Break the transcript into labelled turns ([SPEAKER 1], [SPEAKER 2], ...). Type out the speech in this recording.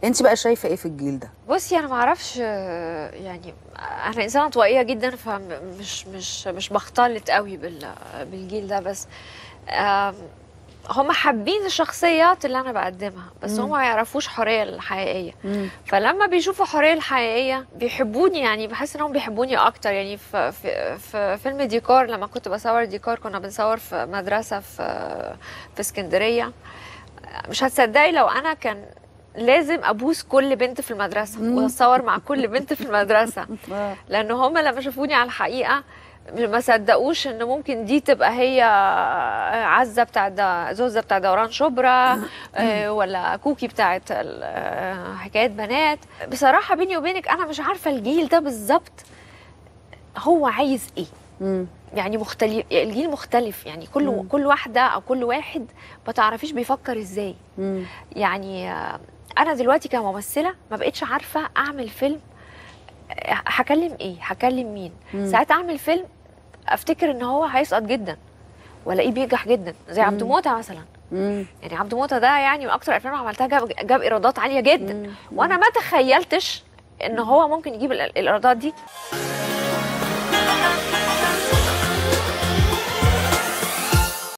[SPEAKER 1] انت بقى شايفه ايه في الجيل ده
[SPEAKER 2] بصي انا ما اعرفش آه، يعني انا انسانه طوائيه جدا فمش مش مش بختلط قوي بال بالجيل ده بس آم، هم حابين الشخصيات اللي انا بقدمها بس هم ما يعرفوش حريه الحقيقيه فلما بيشوفوا حريه الحقيقيه بيحبوني يعني بحس انهم بيحبوني اكتر يعني في في, في فيلم ديكور لما كنت بصور ديكور كنا بنصور في مدرسه في في اسكندريه مش هتصدقي لو انا كان لازم ابوس كل بنت في المدرسه واتصور مع كل بنت في المدرسه
[SPEAKER 1] آه.
[SPEAKER 2] لان هم لما شافوني على الحقيقه ما صدقوش ان ممكن دي تبقى هي عزه بتاع دا زوزه بتاع دوران شبرا آه، ولا كوكي بتاعت ال- آه، حكايات بنات بصراحه بيني وبينك انا مش عارفه الجيل ده بالظبط هو عايز ايه
[SPEAKER 1] مم.
[SPEAKER 2] يعني مختلف الجيل مختلف يعني كل
[SPEAKER 1] مم.
[SPEAKER 2] كل واحده او كل واحد ما تعرفيش بيفكر ازاي
[SPEAKER 1] مم.
[SPEAKER 2] يعني آه، انا دلوقتي كممثله ما بقتش عارفه اعمل فيلم آه، هكلم ايه هكلم مين
[SPEAKER 1] مم.
[SPEAKER 2] ساعات اعمل فيلم افتكر ان هو هيسقط جدا والاقيه بينجح جدا زي عبد
[SPEAKER 1] مم.
[SPEAKER 2] موته مثلا
[SPEAKER 1] مم.
[SPEAKER 2] يعني عبد موته ده يعني من اكتر الافلام اللي عملتها جاب, جاب ايرادات عاليه جدا
[SPEAKER 1] مم.
[SPEAKER 2] وانا ما تخيلتش ان هو ممكن يجيب ال- الايرادات دي